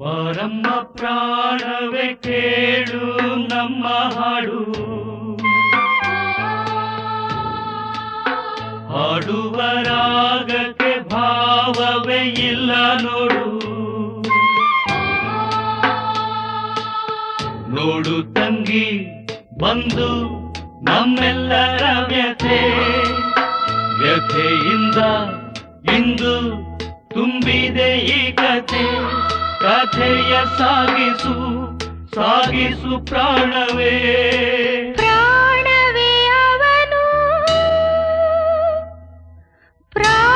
ಬಾರಮ್ಮ ಪ್ರಾಣವೇ ಕೇಳು ನಮ್ಮ ಹಾಡು ಹಾಡುವ ರಾಗಕ್ಕೆ ಭಾವವೇ ಇಲ್ಲ ನೋಡು ನೋಡು ತಂಗಿ ಬಂದು ನಮ್ಮೆಲ್ಲರ ವ್ಯಥೆ ವ್ಯಥೆಯಿಂದ ಇಂದು ತುಂಬಿದೆ ಈ ಕಥೆ ಕಥೆಯ ಸಾಗಿಸು ಸಾಗಿಸು ಪ್ರಾಣವೇ ಪ್ರಾಣವೇ ಅವನು ಪ್ರಾ